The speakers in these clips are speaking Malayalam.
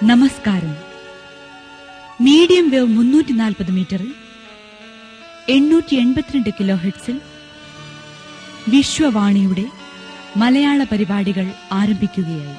നമസ്കാരം മീഡിയം വേവ് മുന്നൂറ്റി നാൽപ്പത് മീറ്ററിൽ എണ്ണൂറ്റി എൺപത്തിരണ്ട് കിലോ ഹെഡ്സിൽ വിശ്വവാണിയുടെ മലയാള പരിപാടികൾ ആരംഭിക്കുകയായി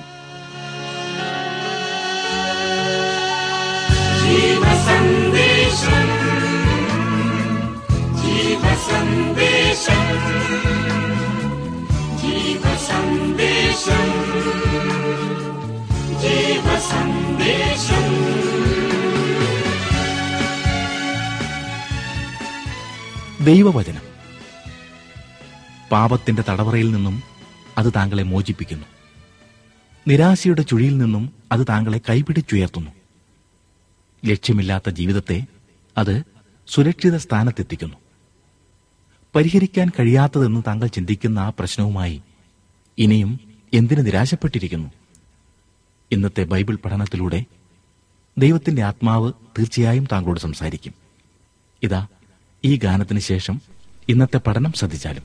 ദൈവവചനം പാപത്തിന്റെ തടവറയിൽ നിന്നും അത് താങ്കളെ മോചിപ്പിക്കുന്നു നിരാശയുടെ ചുഴിയിൽ നിന്നും അത് താങ്കളെ കൈപിടിച്ചുയർത്തുന്നു ലക്ഷ്യമില്ലാത്ത ജീവിതത്തെ അത് സുരക്ഷിത സ്ഥാനത്തെത്തിക്കുന്നു പരിഹരിക്കാൻ കഴിയാത്തതെന്ന് താങ്കൾ ചിന്തിക്കുന്ന ആ പ്രശ്നവുമായി ഇനിയും എന്തിന് നിരാശപ്പെട്ടിരിക്കുന്നു ഇന്നത്തെ ബൈബിൾ പഠനത്തിലൂടെ ദൈവത്തിന്റെ ആത്മാവ് തീർച്ചയായും താങ്കളോട് സംസാരിക്കും ഇതാ ഈ ഗാനത്തിന് ശേഷം ഇന്നത്തെ പഠനം ശ്രദ്ധിച്ചാലും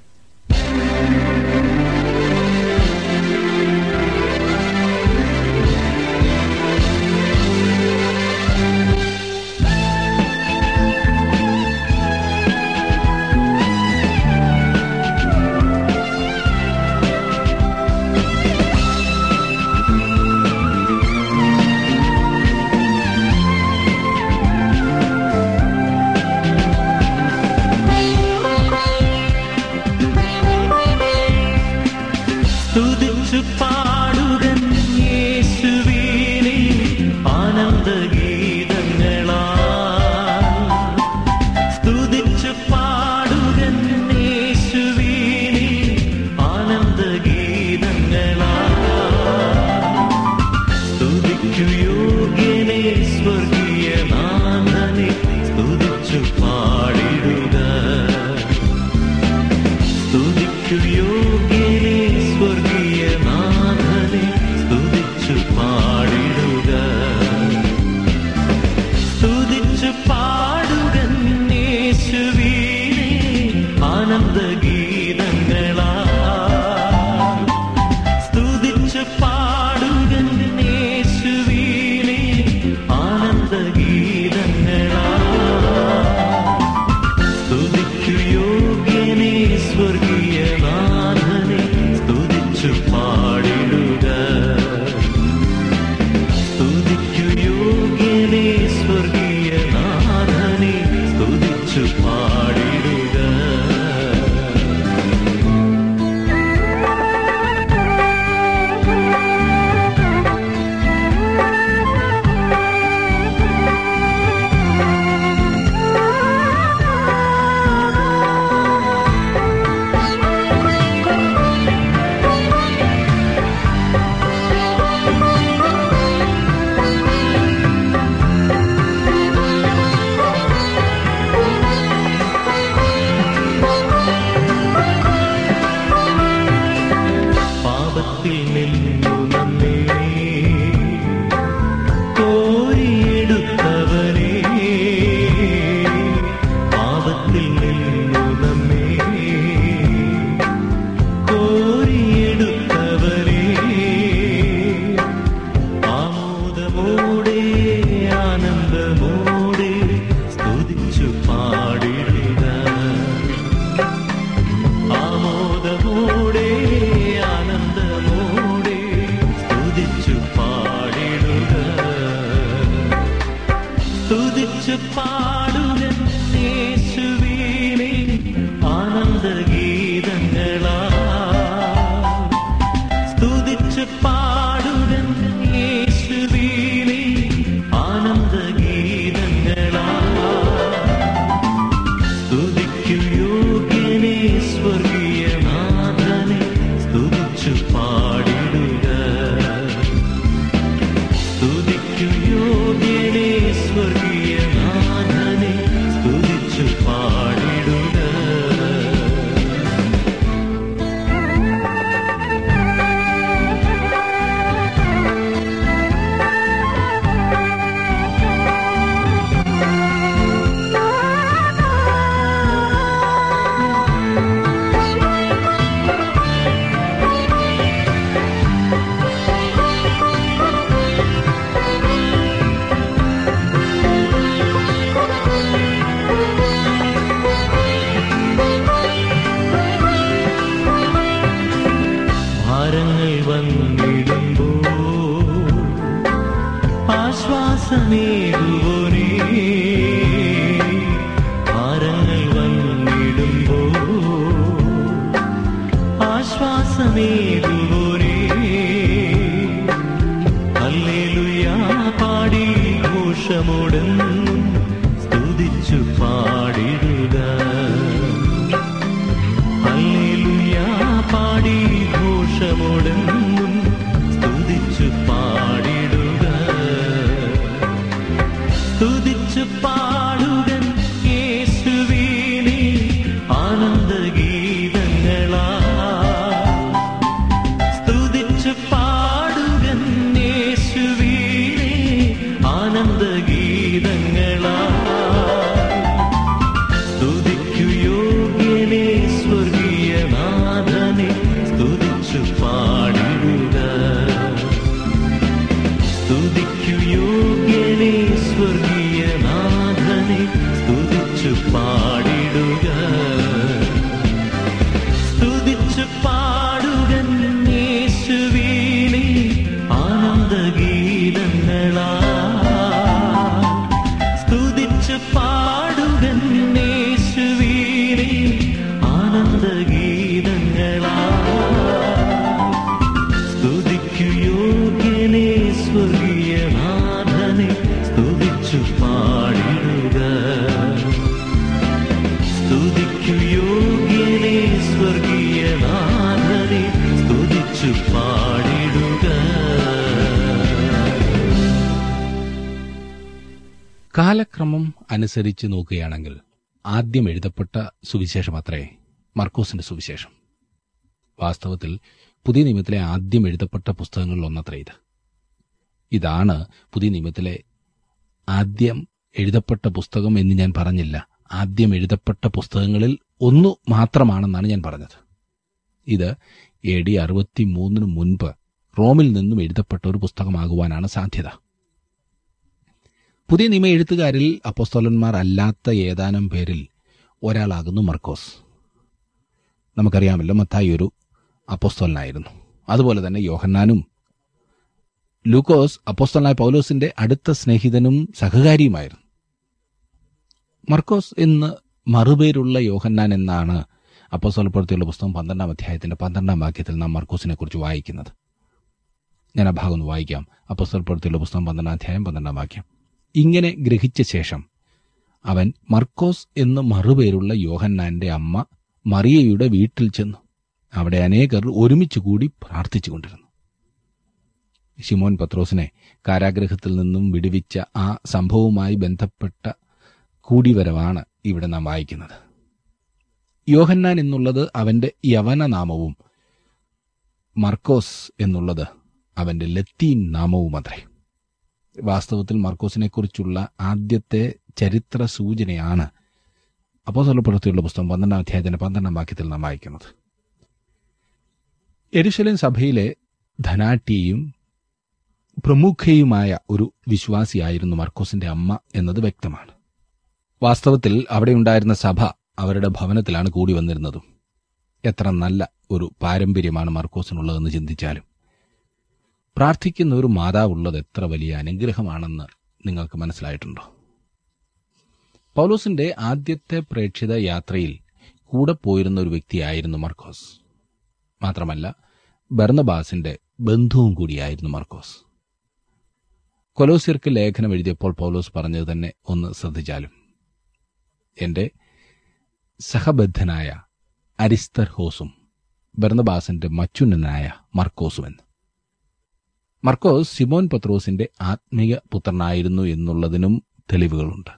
സ്തുതിച്ചു പാടുകൻ യേശുവിനെ ആനന്ദഗീതങ്ങളാ സ്തുതിച്ചു പാടുകൻ യേശുവിനെ ആനന്ദഗീതങ്ങളാ സ്തുതിക്കു യോഗ്യനെ സ്വർഗീയ നാഥനെ സ്തുതിച്ചു പാടിടുക സ്തുതിക്കു യോഗ്യനെ സ്വർഗീയ നാഥനെ സ്തുതിച്ചു പാടിടുക സ്തുതിച്ചു പാടുക യേശുവിനെ ആനന്ദഗീതങ്ങളാ സ്തുതിച്ചു പാടുക യേശുവിനെ ആനന്ദഗീതങ്ങളാ സ്തുതിക്കു യോഗ്യനെ സ്വർഗീയ നാഥനെ സ്തുതിച്ചു പാടിടുക സ്തുതിക്കു യോഗ്യനെ സ്വർഗീയ നാഥനെ സ്തുതിച്ചു പാടിടുക ആനന്ദമേകുവോരേ ഹല്ലേലൂയ പാടി ഘോഷമോടെന്നും സ്തുതിച്ചു പാടിടുക ഹല്ലേലൂയ പാടി ഘോഷമോടെന്നും സ്തുതിച്ചു പാടിടുക സ്തുതിച്ചു പാടുകൻ യേശുവിനെ ആനന്ദഗീതങ്ങളാ സ്തുതിച്ചു പാടുകൻ യേശുവിനെ ആനന്ദഗീതങ്ങളാ സ്തുതിക്കു യോഗ്യനെ സ്വർഗീയനാഥനെ സ്തുതിച്ചു പാടിടുക സ്തുതിക്കു യോഗ്യനെ സ്വർഗീയനാഥനെ സ്തുതിച്ചു പാടിടുക സ്തുതിച്ചു പാടുകൻ യേശുവിനെ ആനന്ദഗീതങ്ങളാ സ്തുതിച്ചു പാടുകൻ യേശുവിനെ ആനന്ദഗീതങ്ങളാ സ്തുതിക്കു യോഗ്യനെ സ്വർഗീയനാഥനെ സ്തുതിച്ചു പാടിടുക സ്തുതിക്കു യോഗ്യനെ സ്വർഗീയനാഥനെ സ്തുതിച്ചു പാടിടുക കാലക്രമം അനുസരിച്ച് നോക്കുകയാണെങ്കിൽ ആദ്യം എഴുതപ്പെട്ട സുവിശേഷം അത്രേ മർക്കോസിന്റെ സുവിശേഷം വാസ്തവത്തിൽ പുതിയ നിയമത്തിലെ ആദ്യം എഴുതപ്പെട്ട പുസ്തകങ്ങളിൽ ഒന്നത്രേ ഇത് ഇതാണ് പുതിയ നിയമത്തിലെ ആദ്യം എഴുതപ്പെട്ട പുസ്തകം എന്ന് ഞാൻ പറഞ്ഞില്ല ആദ്യം എഴുതപ്പെട്ട പുസ്തകങ്ങളിൽ ഒന്നു മാത്രമാണെന്നാണ് ഞാൻ പറഞ്ഞത് ഇത് എ ഡി അറുപത്തി മൂന്നിന് മുൻപ് റോമിൽ നിന്നും എഴുതപ്പെട്ട ഒരു പുസ്തകമാകുവാനാണ് സാധ്യത പുതിയ നിയമ എഴുത്തുകാരിൽ അപ്പോസ്തോലന്മാർ അല്ലാത്ത ഏതാനും പേരിൽ ഒരാളാകുന്നു മർക്കോസ് നമുക്കറിയാമല്ലോ മത്തായി ഒരു അപ്പോസ്തോലനായിരുന്നു അതുപോലെ തന്നെ യോഹന്നാനും ലൂക്കോസ് അപ്പോസ്തോലനായ പൗലോസിന്റെ അടുത്ത സ്നേഹിതനും സഹകാരിയുമായിരുന്നു മർക്കോസ് എന്ന് മറുപേരുള്ള യോഹന്നാൻ എന്നാണ് അപ്പോസ്തോലപ്പെടുത്തിയുള്ള പുസ്തകം പന്ത്രണ്ടാം അധ്യായത്തിന്റെ പന്ത്രണ്ടാം വാക്യത്തിൽ നാം മർക്കോസിനെ കുറിച്ച് വായിക്കുന്നത് ഞാൻ ആ ഭാഗം ഒന്ന് വായിക്കാം അപ്പോസ്തോലപ്പെടുത്തിയുള്ള പുസ്തകം പന്ത്രണ്ടാം അധ്യായം പന്ത്രണ്ടാം വാക്യം ഇങ്ങനെ ഗ്രഹിച്ച ശേഷം അവൻ മർക്കോസ് എന്ന് മറുപേരുള്ള യോഹന്നാന്റെ അമ്മ മറിയയുടെ വീട്ടിൽ ചെന്നു അവിടെ അനേകർ ഒരുമിച്ച് കൂടി പ്രാർത്ഥിച്ചുകൊണ്ടിരുന്നു ശിമോൻ പത്രോസിനെ കാരാഗ്രഹത്തിൽ നിന്നും വിടുവിച്ച ആ സംഭവവുമായി ബന്ധപ്പെട്ട കൂടിവരവാണ് ഇവിടെ നാം വായിക്കുന്നത് യോഹന്നാൻ എന്നുള്ളത് അവന്റെ യവനനാമവും മർക്കോസ് എന്നുള്ളത് അവന്റെ ലത്തീൻ നാമവുമത്രേ വാസ്തവത്തിൽ മർക്കോസിനെക്കുറിച്ചുള്ള ആദ്യത്തെ ചരിത്ര സൂചനയാണ് അപ്പോസ്തലപ്പെടുത്തിയുള്ള പുസ്തകം പന്ത്രണ്ടാം അധ്യായത്തിന്റെ പന്ത്രണ്ടാം വാക്യത്തിൽ നാം വായിക്കുന്നത് എരുശലേം സഭയിലെ ധനാട്യയും പ്രമുഖയുമായ ഒരു വിശ്വാസിയായിരുന്നു മർക്കോസിന്റെ അമ്മ എന്നത് വ്യക്തമാണ് വാസ്തവത്തിൽ അവിടെ ഉണ്ടായിരുന്ന സഭ അവരുടെ ഭവനത്തിലാണ് കൂടി വന്നിരുന്നതും എത്ര നല്ല ഒരു പാരമ്പര്യമാണ് മർക്കോസിനുള്ളതെന്ന് ചിന്തിച്ചാലും പ്രാർത്ഥിക്കുന്ന ഒരു മാതാവുള്ളത് എത്ര വലിയ അനുഗ്രഹമാണെന്ന് നിങ്ങൾക്ക് മനസ്സിലായിട്ടുണ്ടോ പൗലോസിന്റെ ആദ്യത്തെ പ്രേക്ഷിത യാത്രയിൽ കൂടെ പോയിരുന്ന ഒരു വ്യക്തിയായിരുന്നു മർക്കോസ് മാത്രമല്ല ബർണബാസിന്റെ ബന്ധുവും കൂടിയായിരുന്നു മർക്കോസ് കൊലോസിയർക്ക് ലേഖനം എഴുതിയപ്പോൾ പൗലോസ് പറഞ്ഞത് തന്നെ ഒന്ന് ശ്രദ്ധിച്ചാലും എന്റെ സഹബദ്ധനായ അരിസ്തർഹോസും ബർണബാസിന്റെ മച്ചുനനായ മർക്കോസുമെന്ന് മർക്കോസ് സിമോൻ പത്രോസിന്റെ ആത്മീയ പുത്രനായിരുന്നു എന്നുള്ളതിനും തെളിവുകളുണ്ട്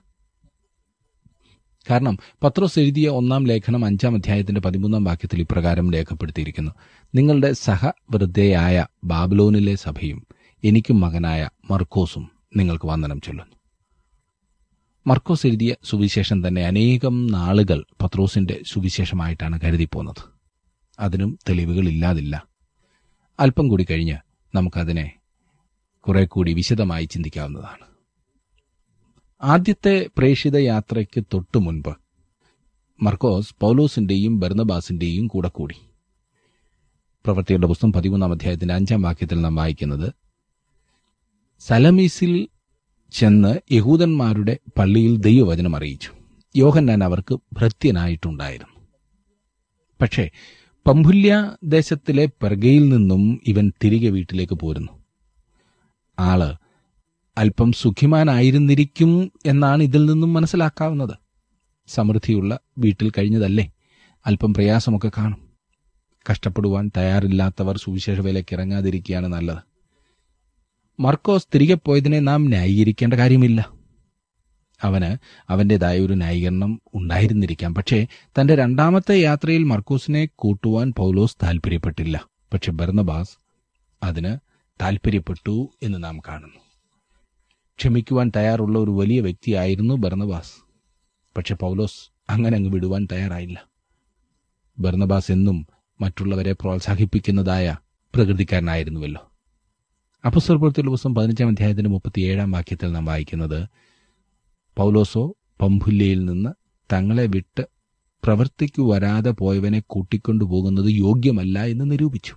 കാരണം പത്രോസ് എഴുതിയ ഒന്നാം ലേഖനം അഞ്ചാം അധ്യായത്തിന്റെ പതിമൂന്നാം വാക്യത്തിൽ ഇപ്രകാരം രേഖപ്പെടുത്തിയിരിക്കുന്നു നിങ്ങളുടെ സഹവൃദ്ധയായ ബാബിലോനിലെ സഭയും എനിക്കും മകനായ മർക്കോസും നിങ്ങൾക്ക് വന്ദനം ചൊല്ലുന്നു മർക്കോസ് എഴുതിയ സുവിശേഷം തന്നെ അനേകം നാളുകൾ പത്രോസിന്റെ സുവിശേഷമായിട്ടാണ് കരുതിപ്പോന്നത് അതിനും തെളിവുകളില്ലാതില്ല അല്പം കൂടി കഴിഞ്ഞ് നമുക്കതിനെ കുറെ കൂടി വിശദമായി ചിന്തിക്കാവുന്നതാണ് ആദ്യത്തെ പ്രേഷിത യാത്രയ്ക്ക് തൊട്ടു മുൻപ് മർക്കോസ് പൗലോസിന്റെയും ബർണബാസിന്റെയും കൂടെ കൂടി പ്രവൃത്തിയുടെ പുസ്തകം പതിമൂന്നാം അധ്യായത്തിന്റെ അഞ്ചാം വാക്യത്തിൽ നാം വായിക്കുന്നത് സലമീസിൽ ചെന്ന് യഹൂദന്മാരുടെ പള്ളിയിൽ ദൈവവചനം അറിയിച്ചു യോഹന്നാൻ അവർക്ക് ഭൃത്യനായിട്ടുണ്ടായിരുന്നു പക്ഷേ പമ്പുല്യ ദേശത്തിലെ പെർഗയിൽ നിന്നും ഇവൻ തിരികെ വീട്ടിലേക്ക് പോരുന്നു ആള് അല്പം സുഖിമാനായിരുന്നിരിക്കും എന്നാണ് ഇതിൽ നിന്നും മനസ്സിലാക്കാവുന്നത് സമൃദ്ധിയുള്ള വീട്ടിൽ കഴിഞ്ഞതല്ലേ അല്പം പ്രയാസമൊക്കെ കാണും കഷ്ടപ്പെടുവാൻ തയ്യാറില്ലാത്തവർ സുവിശേഷ വേലയ്ക്ക് ഇറങ്ങാതിരിക്കുകയാണ് നല്ലത് മർക്കോസ് തിരികെ പോയതിനെ നാം ന്യായീകരിക്കേണ്ട കാര്യമില്ല അവന് അവന്റേതായ ഒരു ന്യായീകരണം ഉണ്ടായിരുന്നിരിക്കാം പക്ഷേ തന്റെ രണ്ടാമത്തെ യാത്രയിൽ മർക്കോസിനെ കൂട്ടുവാൻ പൗലോസ് താൽപര്യപ്പെട്ടില്ല പക്ഷെ ബർണബാസ് അതിന് താൽപര്യപ്പെട്ടു എന്ന് നാം കാണുന്നു ക്ഷമിക്കുവാൻ തയ്യാറുള്ള ഒരു വലിയ വ്യക്തിയായിരുന്നു ബർണബാസ് പക്ഷെ പൗലോസ് അങ്ങനെ അങ്ങ് വിടുവാൻ തയ്യാറായില്ല ബർണബാസ് എന്നും മറ്റുള്ളവരെ പ്രോത്സാഹിപ്പിക്കുന്നതായ പ്രകൃതിക്കാരനായിരുന്നുവല്ലോ അപ്പസ്വരപ്പുറത്തിലുള്ള പുസ്തകം പതിനഞ്ചാം അധ്യായത്തിന്റെ മുപ്പത്തിയേഴാം വാക്യത്തിൽ നാം വായിക്കുന്നത് പൗലോസോ പമ്പുല്യയിൽ നിന്ന് തങ്ങളെ വിട്ട് പ്രവർത്തിക്കു വരാതെ പോയവനെ കൂട്ടിക്കൊണ്ടുപോകുന്നത് യോഗ്യമല്ല എന്ന് നിരൂപിച്ചു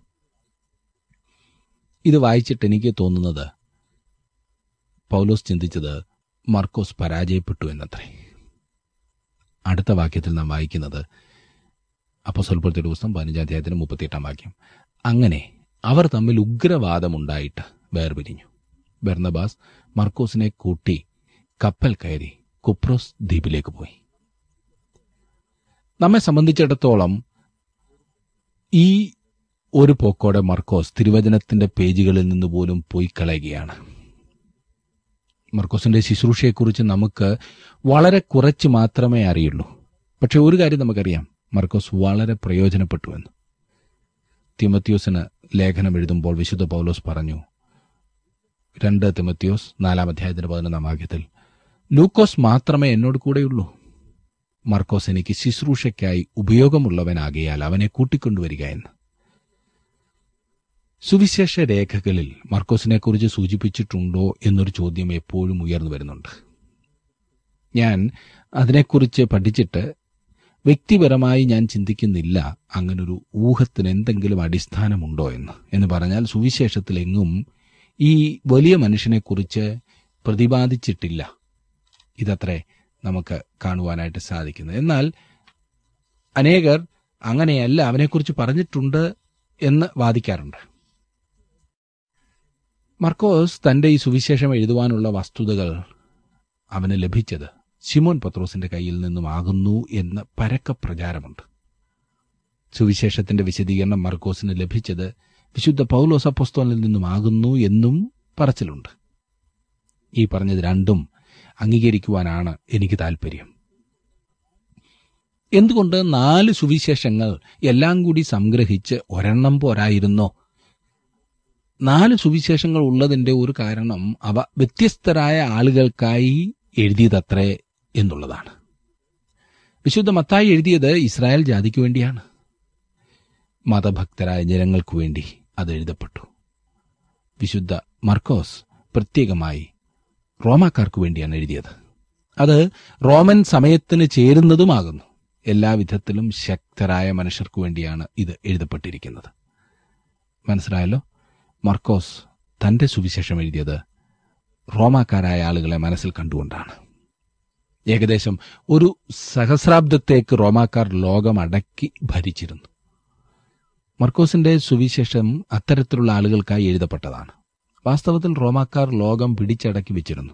ഇത് വായിച്ചിട്ട് എനിക്ക് തോന്നുന്നത് പൗലോസ് ചിന്തിച്ചത് മർക്കോസ് പരാജയപ്പെട്ടു എന്നത്രേ അടുത്ത വാക്യത്തിൽ നാം വായിക്കുന്നത് അപ്പോൾ സ്വൽപ്പുറത്തെ പുസ്തകം പതിനഞ്ചാം അധ്യായത്തിന് മുപ്പത്തിയെട്ടാം വാക്യം അങ്ങനെ അവർ തമ്മിൽ ഉഗ്രവാദമുണ്ടായിട്ട് വേർപിരിഞ്ഞു ബെർണബാസ് മർക്കോസിനെ കൂട്ടി കപ്പൽ കയറി കുപ്രോസ് ദ്വീപിലേക്ക് പോയി നമ്മെ സംബന്ധിച്ചിടത്തോളം ഈ ഒരു പോക്കോടെ മർക്കോസ് തിരുവചനത്തിന്റെ പേജുകളിൽ നിന്ന് പോലും പോയി കളയുകയാണ് മർക്കോസിന്റെ ശുശ്രൂഷയെക്കുറിച്ച് നമുക്ക് വളരെ കുറച്ച് മാത്രമേ അറിയുള്ളൂ പക്ഷെ ഒരു കാര്യം നമുക്കറിയാം മർക്കോസ് വളരെ പ്രയോജനപ്പെട്ടുവെന്ന് തിമത്യോസിന് ലേഖനം എഴുതുമ്പോൾ വിശുദ്ധ പൗലോസ് പറഞ്ഞു രണ്ട് തിമത്യോസ് നാലാം അധ്യായത്തിന്റെ പതിനൊന്നാം വാക്യത്തിൽ ലൂക്കോസ് മാത്രമേ എന്നോട് കൂടെയുള്ളൂ മർക്കോസ് എനിക്ക് ശുശ്രൂഷയ്ക്കായി ഉപയോഗമുള്ളവനാകിയാൽ അവനെ കൂട്ടിക്കൊണ്ടുവരിക എന്ന് സുവിശേഷ രേഖകളിൽ മർക്കോസിനെ കുറിച്ച് സൂചിപ്പിച്ചിട്ടുണ്ടോ എന്നൊരു ചോദ്യം എപ്പോഴും ഉയർന്നു വരുന്നുണ്ട് ഞാൻ അതിനെക്കുറിച്ച് പഠിച്ചിട്ട് വ്യക്തിപരമായി ഞാൻ ചിന്തിക്കുന്നില്ല അങ്ങനൊരു ഊഹത്തിന് എന്തെങ്കിലും അടിസ്ഥാനമുണ്ടോ എന്ന് എന്ന് പറഞ്ഞാൽ സുവിശേഷത്തിലെങ്ങും ഈ വലിയ മനുഷ്യനെക്കുറിച്ച് പ്രതിപാദിച്ചിട്ടില്ല ഇതത്രേ നമുക്ക് കാണുവാനായിട്ട് സാധിക്കുന്നത് എന്നാൽ അനേകർ അങ്ങനെയല്ല അവനെക്കുറിച്ച് പറഞ്ഞിട്ടുണ്ട് എന്ന് വാദിക്കാറുണ്ട് മർക്കോസ് തന്റെ ഈ സുവിശേഷം എഴുതുവാനുള്ള വസ്തുതകൾ അവന് ലഭിച്ചത് ശിമോൻ പത്രോസിന്റെ കയ്യിൽ നിന്നുമാകുന്നു എന്ന് പരക്ക പ്രചാരമുണ്ട് സുവിശേഷത്തിന്റെ വിശദീകരണം മർക്കോസിന് ലഭിച്ചത് വിശുദ്ധ പൗലോസ് അപ്പോസ്തോലിൽ നിന്നുമാകുന്നു എന്നും പറച്ചിലുണ്ട് ഈ പറഞ്ഞത് രണ്ടും അംഗീകരിക്കുവാനാണ് എനിക്ക് താല്പര്യം എന്തുകൊണ്ട് നാല് സുവിശേഷങ്ങൾ എല്ലാം കൂടി സംഗ്രഹിച്ച് ഒരെണ്ണം പോരായിരുന്നോ നാല് സുവിശേഷങ്ങൾ ഉള്ളതിന്റെ ഒരു കാരണം അവ വ്യത്യസ്തരായ ആളുകൾക്കായി എഴുതിയതത്രേ എന്നുള്ളതാണ് വിശുദ്ധ മത്തായി എഴുതിയത് ഇസ്രായേൽ ജാതിക്ക് വേണ്ടിയാണ് മതഭക്തരായ ജനങ്ങൾക്കു വേണ്ടി അത് എഴുതപ്പെട്ടു വിശുദ്ധ മർക്കോസ് പ്രത്യേകമായി റോമാക്കാർക്ക് വേണ്ടിയാണ് എഴുതിയത് അത് റോമൻ സമയത്തിന് ചേരുന്നതുമാകുന്നു എല്ലാവിധത്തിലും ശക്തരായ മനുഷ്യർക്കു വേണ്ടിയാണ് ഇത് എഴുതപ്പെട്ടിരിക്കുന്നത് മനസ്സിലായല്ലോ മർക്കോസ് തന്റെ സുവിശേഷം എഴുതിയത് റോമാക്കാരായ ആളുകളെ മനസ്സിൽ കണ്ടുകൊണ്ടാണ് ഏകദേശം ഒരു സഹസ്രാബ്ദത്തേക്ക് റോമാക്കാർ ലോകം അടക്കി ഭരിച്ചിരുന്നു മർക്കോസിന്റെ സുവിശേഷം അത്തരത്തിലുള്ള ആളുകൾക്കായി എഴുതപ്പെട്ടതാണ് വാസ്തവത്തിൽ റോമാക്കാർ ലോകം പിടിച്ചടക്കി വെച്ചിരുന്നു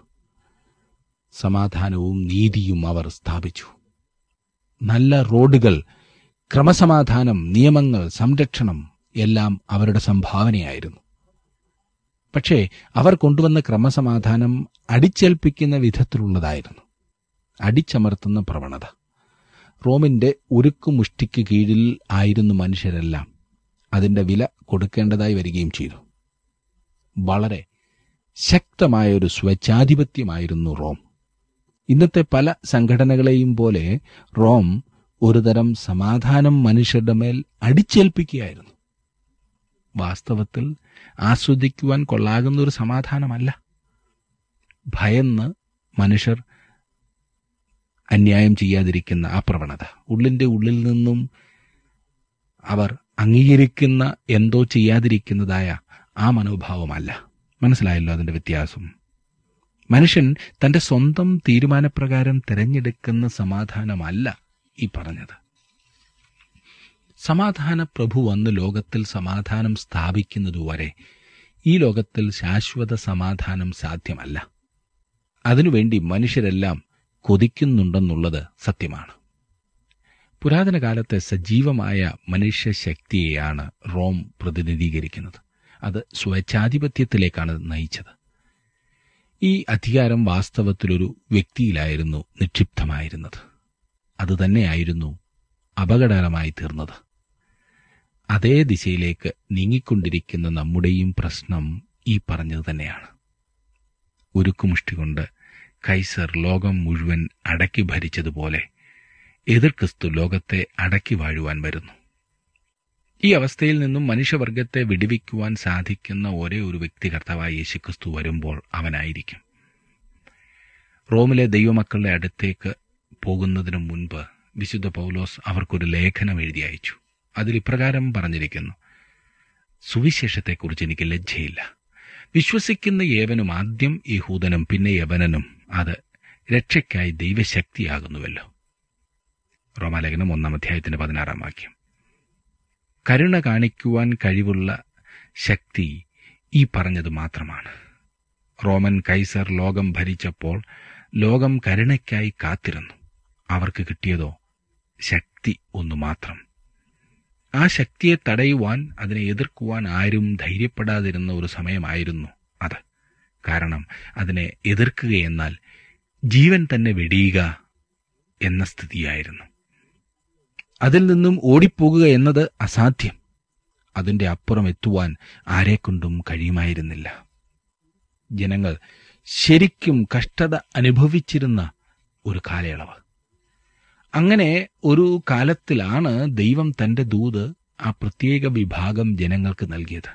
സമാധാനവും നീതിയും അവർ സ്ഥാപിച്ചു നല്ല റോഡുകൾ ക്രമസമാധാനം നിയമങ്ങൾ സംരക്ഷണം എല്ലാം അവരുടെ സംഭാവനയായിരുന്നു പക്ഷേ അവർ കൊണ്ടുവന്ന ക്രമസമാധാനം അടിച്ചേൽപ്പിക്കുന്ന വിധത്തിലുള്ളതായിരുന്നു അടിച്ചമർത്തുന്ന പ്രവണത റോമിന്റെ ഉരുക്കുമുഷ്ടിക്ക് കീഴിൽ ആയിരുന്നു മനുഷ്യരെല്ലാം അതിന്റെ വില കൊടുക്കേണ്ടതായി വരികയും ചെയ്തു വളരെ ശക്തമായ ഒരു സ്വച്ഛാധിപത്യമായിരുന്നു റോം ഇന്നത്തെ പല സംഘടനകളെയും പോലെ റോം ഒരുതരം സമാധാനം മനുഷ്യരുടെ മേൽ അടിച്ചേൽപ്പിക്കുകയായിരുന്നു വാസ്തവത്തിൽ ആസ്വദിക്കുവാൻ കൊള്ളാകുന്ന ഒരു സമാധാനമല്ല ഭയന്ന് മനുഷ്യർ അന്യായം ചെയ്യാതിരിക്കുന്ന ആ പ്രവണത ഉള്ളിന്റെ ഉള്ളിൽ നിന്നും അവർ അംഗീകരിക്കുന്ന എന്തോ ചെയ്യാതിരിക്കുന്നതായ ആ മനോഭാവമല്ല മനസ്സിലായല്ലോ അതിന്റെ വ്യത്യാസം മനുഷ്യൻ തന്റെ സ്വന്തം തീരുമാനപ്രകാരം തിരഞ്ഞെടുക്കുന്ന സമാധാനമല്ല ഈ പറഞ്ഞത് സമാധാന പ്രഭു വന്ന് ലോകത്തിൽ സമാധാനം സ്ഥാപിക്കുന്നതുവരെ ഈ ലോകത്തിൽ ശാശ്വത സമാധാനം സാധ്യമല്ല അതിനുവേണ്ടി മനുഷ്യരെല്ലാം കൊതിക്കുന്നുണ്ടെന്നുള്ളത് സത്യമാണ് പുരാതന കാലത്തെ സജീവമായ മനുഷ്യശക്തിയെയാണ് റോം പ്രതിനിധീകരിക്കുന്നത് അത് സ്വേച്ഛാധിപത്യത്തിലേക്കാണ് നയിച്ചത് ഈ അധികാരം വാസ്തവത്തിലൊരു വ്യക്തിയിലായിരുന്നു നിക്ഷിപ്തമായിരുന്നത് അതുതന്നെയായിരുന്നു അപകടകരമായി തീർന്നത് അതേ ദിശയിലേക്ക് നീങ്ങിക്കൊണ്ടിരിക്കുന്ന നമ്മുടെയും പ്രശ്നം ഈ പറഞ്ഞത് തന്നെയാണ് ഉരുക്കുമുഷ്ടി കൊണ്ട് കൈസർ ലോകം മുഴുവൻ അടക്കി ഭരിച്ചതുപോലെ എതിർ ക്രിസ്തു ലോകത്തെ അടക്കി വാഴുവാൻ വരുന്നു ഈ അവസ്ഥയിൽ നിന്നും മനുഷ്യവർഗത്തെ വിടുവിക്കുവാൻ സാധിക്കുന്ന ഒരേ ഒരു വ്യക്തി കർത്താവായ യേശുക്രിസ്തു വരുമ്പോൾ അവനായിരിക്കും റോമിലെ ദൈവമക്കളുടെ അടുത്തേക്ക് പോകുന്നതിനു മുൻപ് വിശുദ്ധ പൗലോസ് അവർക്കൊരു ലേഖനം എഴുതി അയച്ചു അതിൽ ഇപ്രകാരം പറഞ്ഞിരിക്കുന്നു സുവിശേഷത്തെക്കുറിച്ച് എനിക്ക് ലജ്ജയില്ല വിശ്വസിക്കുന്ന ഏവനും ആദ്യം യഹൂദനും പിന്നെ യവനനും അത് രക്ഷയ്ക്കായി ദൈവശക്തിയാകുന്നുവല്ലോ റോമാലേഖനം ഒന്നാം അധ്യായത്തിന്റെ പതിനാറാം വാക്യം കരുണ കാണിക്കുവാൻ കഴിവുള്ള ശക്തി ഈ പറഞ്ഞത് മാത്രമാണ് റോമൻ കൈസർ ലോകം ഭരിച്ചപ്പോൾ ലോകം കരുണയ്ക്കായി കാത്തിരുന്നു അവർക്ക് കിട്ടിയതോ ശക്തി ഒന്നു മാത്രം ആ ശക്തിയെ തടയുവാൻ അതിനെ എതിർക്കുവാൻ ആരും ധൈര്യപ്പെടാതിരുന്ന ഒരു സമയമായിരുന്നു അത് കാരണം അതിനെ എതിർക്കുകയെന്നാൽ ജീവൻ തന്നെ വെടിയുക എന്ന സ്ഥിതിയായിരുന്നു അതിൽ നിന്നും ഓടിപ്പോകുക എന്നത് അസാധ്യം അതിന്റെ അപ്പുറം എത്തുവാൻ ആരെക്കൊണ്ടും കഴിയുമായിരുന്നില്ല ജനങ്ങൾ ശരിക്കും കഷ്ടത അനുഭവിച്ചിരുന്ന ഒരു കാലയളവ് അങ്ങനെ ഒരു കാലത്തിലാണ് ദൈവം തന്റെ ദൂത് ആ പ്രത്യേക വിഭാഗം ജനങ്ങൾക്ക് നൽകിയത്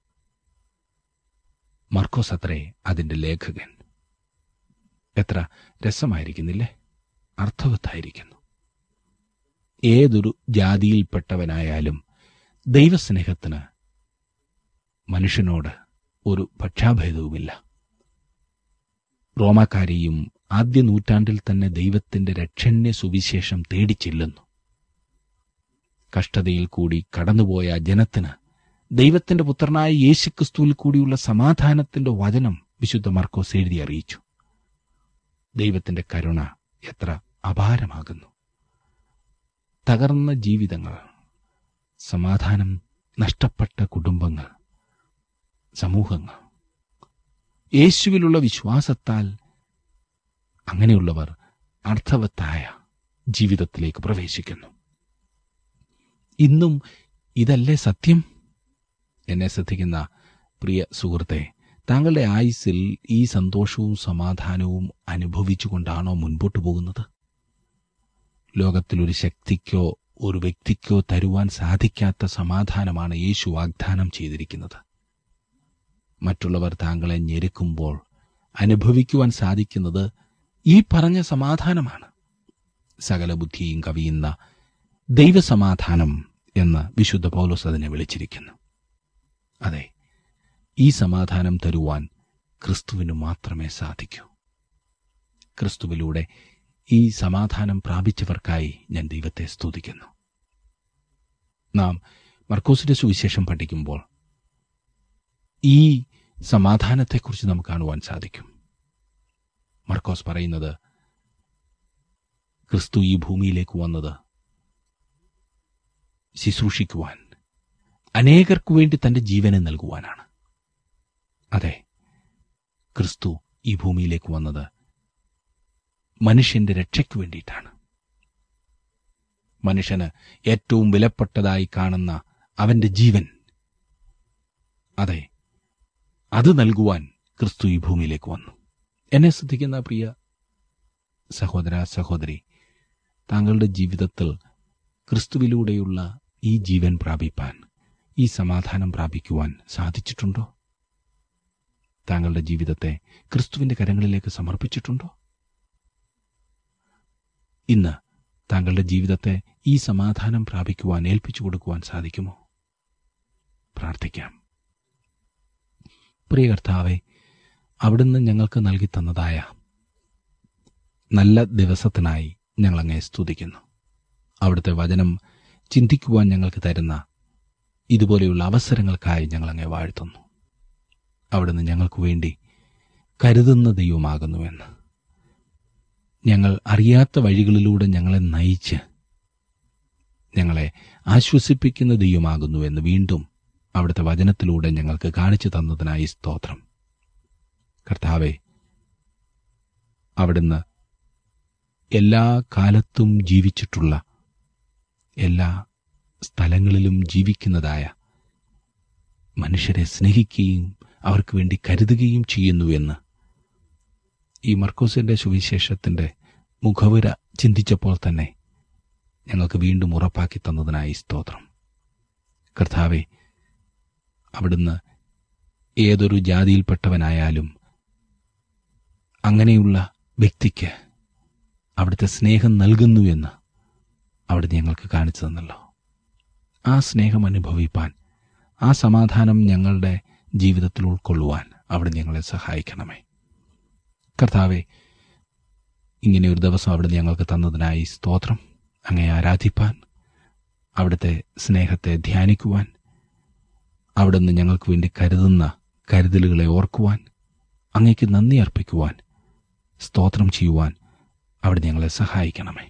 മർക്കോസ് അത്രേ അതിന്റെ ലേഖകൻ എത്ര രസമായിരിക്കുന്നില്ലേ അർത്ഥവത്തായിരിക്കുന്നു ഏതൊരു ജാതിയിൽപ്പെട്ടവനായാലും ദൈവസ്നേഹത്തിന് മനുഷ്യനോട് ഒരു പക്ഷാഭേദവുമില്ല റോമാക്കാരിയും ആദ്യ നൂറ്റാണ്ടിൽ തന്നെ ദൈവത്തിന്റെ രക്ഷണ്യ സുവിശേഷം തേടിച്ചെല്ലുന്നു കഷ്ടതയിൽ കൂടി കടന്നുപോയ ജനത്തിന് ദൈവത്തിന്റെ പുത്രനായ യേശുക്രിസ്തുവിൽ കൂടിയുള്ള സമാധാനത്തിന്റെ വചനം വിശുദ്ധ മർക്കോസ് എഴുതി അറിയിച്ചു ദൈവത്തിന്റെ കരുണ എത്ര അപാരമാകുന്നു തകർന്ന ജീവിതങ്ങൾ സമാധാനം നഷ്ടപ്പെട്ട കുടുംബങ്ങൾ സമൂഹങ്ങൾ യേശുവിലുള്ള വിശ്വാസത്താൽ അങ്ങനെയുള്ളവർ അർത്ഥവത്തായ ജീവിതത്തിലേക്ക് പ്രവേശിക്കുന്നു ഇന്നും ഇതല്ലേ സത്യം എന്നെ ശ്രദ്ധിക്കുന്ന പ്രിയ സുഹൃത്തെ താങ്കളുടെ ആയുസ്സിൽ ഈ സന്തോഷവും സമാധാനവും അനുഭവിച്ചുകൊണ്ടാണോ മുൻപോട്ട് പോകുന്നത് ലോകത്തിലൊരു ശക്തിക്കോ ഒരു വ്യക്തിക്കോ തരുവാൻ സാധിക്കാത്ത സമാധാനമാണ് യേശു വാഗ്ദാനം ചെയ്തിരിക്കുന്നത് മറ്റുള്ളവർ താങ്കളെ ഞെരുക്കുമ്പോൾ അനുഭവിക്കുവാൻ സാധിക്കുന്നത് ഈ പറഞ്ഞ സമാധാനമാണ് സകല ബുദ്ധിയും കവിയുന്ന ദൈവസമാധാനം എന്ന് വിശുദ്ധ പൗലോസ് അതിനെ വിളിച്ചിരിക്കുന്നു അതെ ഈ സമാധാനം തരുവാൻ ക്രിസ്തുവിന് മാത്രമേ സാധിക്കൂ ക്രിസ്തുവിലൂടെ ഈ സമാധാനം പ്രാപിച്ചവർക്കായി ഞാൻ ദൈവത്തെ സ്തുതിക്കുന്നു നാം മർക്കോസിന്റെ സുവിശേഷം പഠിക്കുമ്പോൾ ഈ സമാധാനത്തെക്കുറിച്ച് നമുക്ക് കാണുവാൻ സാധിക്കും മർക്കോസ് പറയുന്നത് ക്രിസ്തു ഈ ഭൂമിയിലേക്ക് വന്നത് ശുശ്രൂഷിക്കുവാൻ അനേകർക്കു വേണ്ടി തന്റെ ജീവനെ നൽകുവാനാണ് അതെ ക്രിസ്തു ഈ ഭൂമിയിലേക്ക് വന്നത് മനുഷ്യന്റെ രക്ഷയ്ക്ക് വേണ്ടിയിട്ടാണ് മനുഷ്യന് ഏറ്റവും വിലപ്പെട്ടതായി കാണുന്ന അവന്റെ ജീവൻ അതെ അത് നൽകുവാൻ ക്രിസ്തു ഈ ഭൂമിയിലേക്ക് വന്നു എന്നെ ശ്രദ്ധിക്കുന്ന പ്രിയ സഹോദര സഹോദരി താങ്കളുടെ ജീവിതത്തിൽ ക്രിസ്തുവിലൂടെയുള്ള ഈ ജീവൻ പ്രാപിപ്പാൻ ഈ സമാധാനം പ്രാപിക്കുവാൻ സാധിച്ചിട്ടുണ്ടോ താങ്കളുടെ ജീവിതത്തെ ക്രിസ്തുവിന്റെ കരങ്ങളിലേക്ക് സമർപ്പിച്ചിട്ടുണ്ടോ ഇന്ന് താങ്കളുടെ ജീവിതത്തെ ഈ സമാധാനം പ്രാപിക്കുവാൻ ഏൽപ്പിച്ചു കൊടുക്കുവാൻ സാധിക്കുമോ പ്രാർത്ഥിക്കാം പ്രിയ കർത്താവെ അവിടുന്ന് ഞങ്ങൾക്ക് നൽകി തന്നതായ നല്ല ദിവസത്തിനായി ഞങ്ങൾ അങ്ങേ സ്തുതിക്കുന്നു അവിടുത്തെ വചനം ചിന്തിക്കുവാൻ ഞങ്ങൾക്ക് തരുന്ന ഇതുപോലെയുള്ള അവസരങ്ങൾക്കായി ഞങ്ങൾ അങ്ങേ വാഴ്ത്തുന്നു അവിടുന്ന് ഞങ്ങൾക്ക് വേണ്ടി കരുതുന്ന ദൈവമാകുന്നുവെന്ന് ഞങ്ങൾ അറിയാത്ത വഴികളിലൂടെ ഞങ്ങളെ നയിച്ച് ഞങ്ങളെ ആശ്വസിപ്പിക്കുന്ന ദൈവമാകുന്നുവെന്ന് വീണ്ടും അവിടുത്തെ വചനത്തിലൂടെ ഞങ്ങൾക്ക് കാണിച്ചു തന്നതിനായി സ്തോത്രം കർത്താവെ അവിടുന്ന് എല്ലാ കാലത്തും ജീവിച്ചിട്ടുള്ള എല്ലാ സ്ഥലങ്ങളിലും ജീവിക്കുന്നതായ മനുഷ്യരെ സ്നേഹിക്കുകയും അവർക്ക് വേണ്ടി കരുതുകയും ചെയ്യുന്നുവെന്ന് ഈ മർക്കോസിന്റെ സുവിശേഷത്തിന്റെ മുഖവുര ചിന്തിച്ചപ്പോൾ തന്നെ ഞങ്ങൾക്ക് വീണ്ടും ഉറപ്പാക്കി തന്നതിനായി സ്തോത്രം കർത്താവെ അവിടുന്ന് ഏതൊരു ജാതിയിൽപ്പെട്ടവനായാലും അങ്ങനെയുള്ള വ്യക്തിക്ക് അവിടുത്തെ സ്നേഹം നൽകുന്നുവെന്ന് അവിടുന്ന് ഞങ്ങൾക്ക് കാണിച്ചു തന്നല്ലോ ആ സ്നേഹം അനുഭവിപ്പാൻ ആ സമാധാനം ഞങ്ങളുടെ ജീവിതത്തിൽ ഉൾക്കൊള്ളുവാൻ അവിടെ ഞങ്ങളെ സഹായിക്കണമേ കർത്താവെ ഇങ്ങനെ ഒരു ദിവസം അവിടുന്ന് ഞങ്ങൾക്ക് തന്നതിനായി സ്തോത്രം അങ്ങേ ആരാധിപ്പാൻ അവിടുത്തെ സ്നേഹത്തെ ധ്യാനിക്കുവാൻ അവിടുന്ന് ഞങ്ങൾക്ക് വേണ്ടി കരുതുന്ന കരുതലുകളെ ഓർക്കുവാൻ അങ്ങേക്ക് നന്ദി അർപ്പിക്കുവാൻ സ്തോത്രം ചെയ്യുവാൻ അവിടെ ഞങ്ങളെ സഹായിക്കണമേ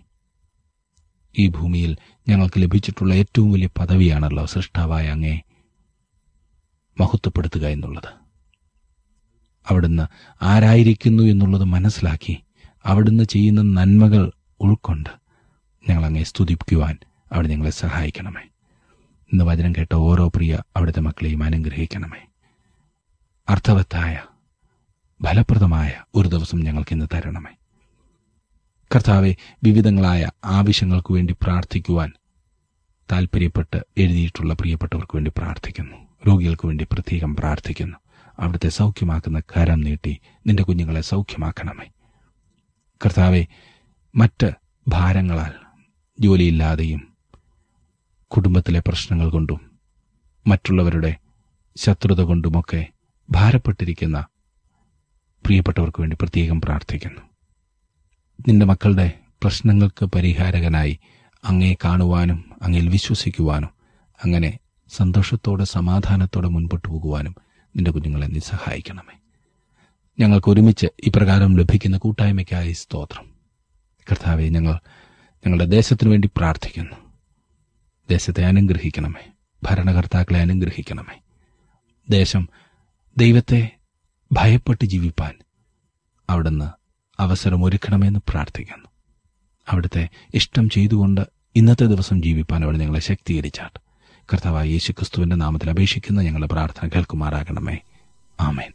ഈ ഭൂമിയിൽ ഞങ്ങൾക്ക് ലഭിച്ചിട്ടുള്ള ഏറ്റവും വലിയ പദവിയാണല്ലോ സൃഷ്ടാവായ അങ്ങേ മഹത്വപ്പെടുത്തുക എന്നുള്ളത് അവിടുന്ന് ആരായിരിക്കുന്നു എന്നുള്ളത് മനസ്സിലാക്കി അവിടുന്ന് ചെയ്യുന്ന നന്മകൾ ഉൾക്കൊണ്ട് ഞങ്ങൾ അങ്ങേ സ്തുതിക്കുവാൻ അവിടെ ഞങ്ങളെ സഹായിക്കണമേ ഇന്ന് വചനം കേട്ട ഓരോ പ്രിയ അവിടുത്തെ മക്കളെയും അനുഗ്രഹിക്കണമേ അർത്ഥവത്തായ ഫലപ്രദമായ ഒരു ദിവസം ഞങ്ങൾക്ക് ഇന്ന് തരണമേ കർത്താവെ വിവിധങ്ങളായ ആവശ്യങ്ങൾക്ക് വേണ്ടി പ്രാർത്ഥിക്കുവാൻ താൽപ്പര്യപ്പെട്ട് എഴുതിയിട്ടുള്ള പ്രിയപ്പെട്ടവർക്ക് വേണ്ടി പ്രാർത്ഥിക്കുന്നു രോഗികൾക്ക് വേണ്ടി പ്രത്യേകം പ്രാർത്ഥിക്കുന്നു അവിടുത്തെ സൗഖ്യമാക്കുന്ന കരം നീട്ടി നിന്റെ കുഞ്ഞുങ്ങളെ സൗഖ്യമാക്കണമേ കർത്താവെ മറ്റ് ഭാരങ്ങളാൽ ജോലിയില്ലാതെയും കുടുംബത്തിലെ പ്രശ്നങ്ങൾ കൊണ്ടും മറ്റുള്ളവരുടെ ശത്രുത കൊണ്ടുമൊക്കെ ഭാരപ്പെട്ടിരിക്കുന്ന പ്രിയപ്പെട്ടവർക്ക് വേണ്ടി പ്രത്യേകം പ്രാർത്ഥിക്കുന്നു നിന്റെ മക്കളുടെ പ്രശ്നങ്ങൾക്ക് പരിഹാരകനായി അങ്ങേ കാണുവാനും അങ്ങയിൽ വിശ്വസിക്കുവാനും അങ്ങനെ സന്തോഷത്തോടെ സമാധാനത്തോടെ മുൻപോട്ട് പോകുവാനും നിന്റെ കുഞ്ഞുങ്ങളെ നീ സഹായിക്കണമേ ഞങ്ങൾക്ക് ഒരുമിച്ച് ഇപ്രകാരം ലഭിക്കുന്ന കൂട്ടായ്മയ്ക്കായി സ്തോത്രം കർത്താവെ ഞങ്ങൾ ഞങ്ങളുടെ ദേശത്തിനു വേണ്ടി പ്രാർത്ഥിക്കുന്നു ദേശത്തെ അനുഗ്രഹിക്കണമേ ഭരണകർത്താക്കളെ അനുഗ്രഹിക്കണമേ ദേശം ദൈവത്തെ ഭയപ്പെട്ട് ജീവിപ്പാൻ അവിടുന്ന് അവസരമൊരുക്കണമെന്ന് പ്രാർത്ഥിക്കുന്നു അവിടുത്തെ ഇഷ്ടം ചെയ്തുകൊണ്ട് ഇന്നത്തെ ദിവസം ജീവിപ്പാൻ അവിടെ ഞങ്ങളെ ശക്തീകരിച്ചാട്ട് കർത്താവായ യേശു ക്രിസ്തുവിന്റെ നാമത്തിൽ അപേക്ഷിക്കുന്ന ഞങ്ങളുടെ പ്രാർത്ഥന കേൾക്കുമാറാകണമേ ആമേൻ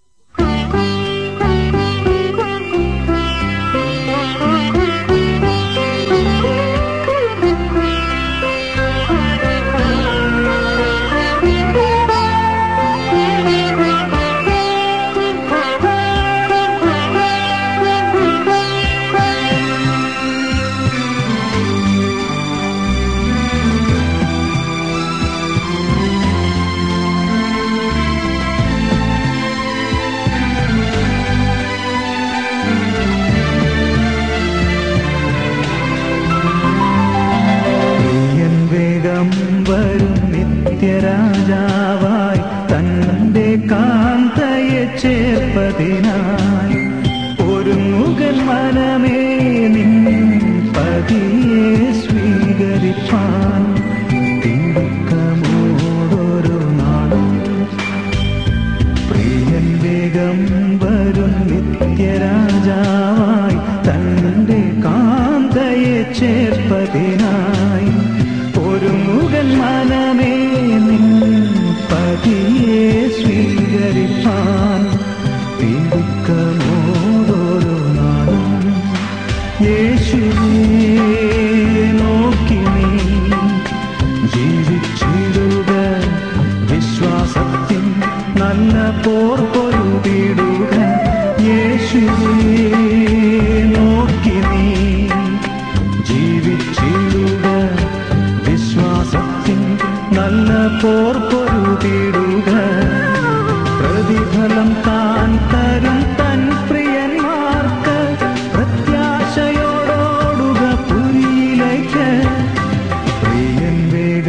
പ്രിയൻ വേഗം വരും നിത്യരാജാവായി തന്റെ കാന്തയെ ചേർപ്പതിനായി ഒരു മുഗൽ മനമേ നിൻ പതിയെ സ്വീകരിപ്പാൻ തിടുക്കമോടൊരു നാളും പ്രിയൻ വേഗം വരും നിത്യരാജാവായി തന്റെ കാന്തയെ ചേർപ്പതിനായി ഒരു മുഗൽ മനമേ നിൻ പതിയെ സ്വീകരിപ്പാൻ തിടുക്കമോടൊരു നാളും യേശുവേ നോക്കി നീ ജീവിച്ചിടുക വിശ്വാസത്തിൻ നല്ല പോർ പൊരുതിടുക യേശുവേ നോക്കി നീ ജീവിച്ചിടുക വിശ്വാസത്തിൻ നല്ല പോർ പൊരുതിടുക പ്രതിഫലം താൻ തരും തൻ പ്രിയന്മാർക്ക് പ്രത്യാശയോടോടുക പുരിയിലേക്ക് പ്രിയൻ വേഗം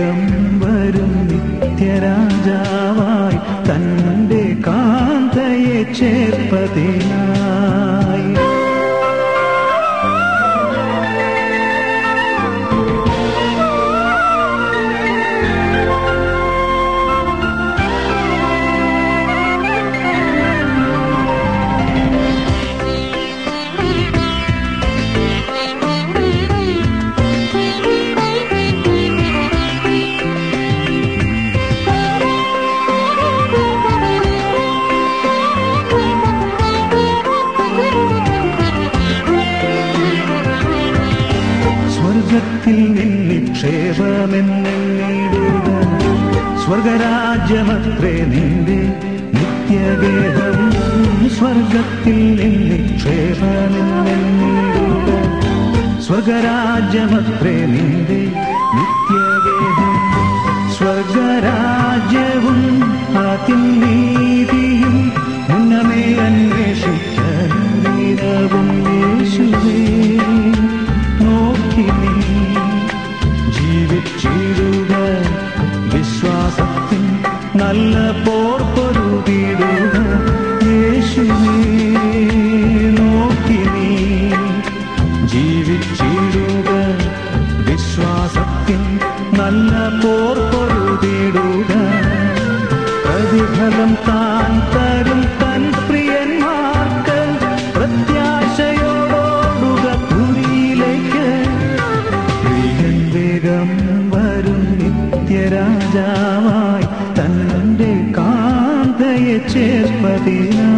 നിൻ നിക്ഷേപമെന്നിടുക സ്വർഗരാജ്യമത്രേ നിന്റെ നിത്യഗേഹം സ്വർഗത്തിൽ നിൻ നിക്ഷേപമെന്നിടുക സ്വർഗരാജ്യമത്രേ നിന്റെ നിത്യഗേഹം സ്വർഗരാജ്യവും അതിനീതിയും മുന്നമേ അന്വേഷിക്കും യേശുവേ നോക്കി നീ ജീവിച്ചിടുക വിശ്വാസത്തിൻ നല്ല പോർ പൊരുതിടുക യേശുവേ നോക്കി നീ ജീവിച്ചിടുക വിശ്വാസത്തിൻ നല്ല പോർ പൊരുതിടുക പ്രതിഫലം താൻ തരും തൻ പ്രിയന്മാർക്ക് പ്രത്യാശയോടോടുക പുരിയിലേക്ക് പ്രിയൻ വേഗം വരും നിത്യരാജാവായി തന്റെ കാന്തയെ ചേർപ്പതിനാ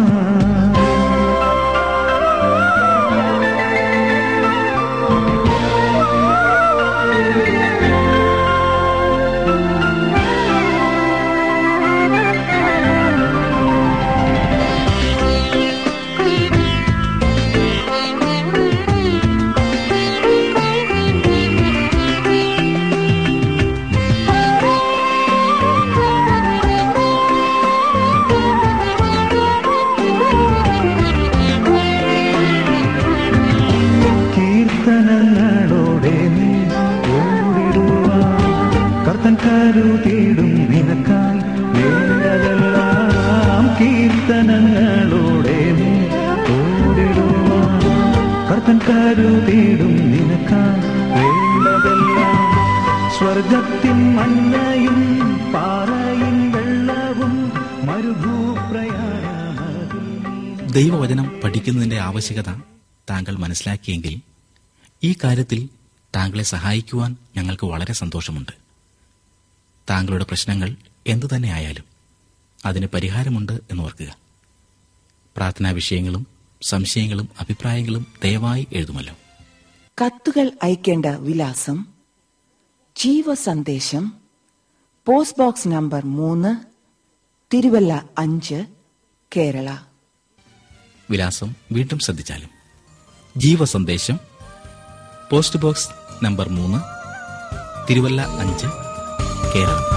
കീർത്തനങ്ങളോടെ നീ ഓടിടുവാൻ കർത്തൻ കരുതിയിടും നിനക്കായി വേണ്ടതെല്ലാം കീർത്തനങ്ങളോടെ നീ ഓടിടുവാൻ കർത്തൻ കരുതിയിടും നിനക്കായി വേണ്ടതെല്ലാം സ്വർഗത്തിൻ മഞ്ഞയും പാറയിൻ വെള്ളവും മരുഭൂപ്രയാണമതിൽ ദൈവവചനം പഠിക്കുന്നതിന്റെ ആവശ്യകത താങ്കൾ മനസ്സിലാക്കിയെങ്കിൽ ഈ കാര്യത്തിൽ താങ്കളെ സഹായിക്കുവാൻ ഞങ്ങൾക്ക് വളരെ സന്തോഷമുണ്ട് താങ്കളുടെ പ്രശ്നങ്ങൾ എന്തു തന്നെയായാലും അതിന് പരിഹാരമുണ്ട് എന്ന് ഓർക്കുക പ്രാർത്ഥനാ വിഷയങ്ങളും സംശയങ്ങളും അഭിപ്രായങ്ങളും ദയവായി എഴുതുമല്ലോ കത്തുകൾ അയക്കേണ്ട വിലാസം ജീവ സന്ദേശം പോസ്റ്റ് ബോക്സ് നമ്പർ മൂന്ന് തിരുവല്ല അഞ്ച് കേരള വിലാസം വീണ്ടും ശ്രദ്ധിച്ചാലും ജീവസന്ദേശം പോസ്റ്റ് ബോക്സ് നമ്പർ മൂന്ന് തിരുവല്ല അഞ്ച് കേരളം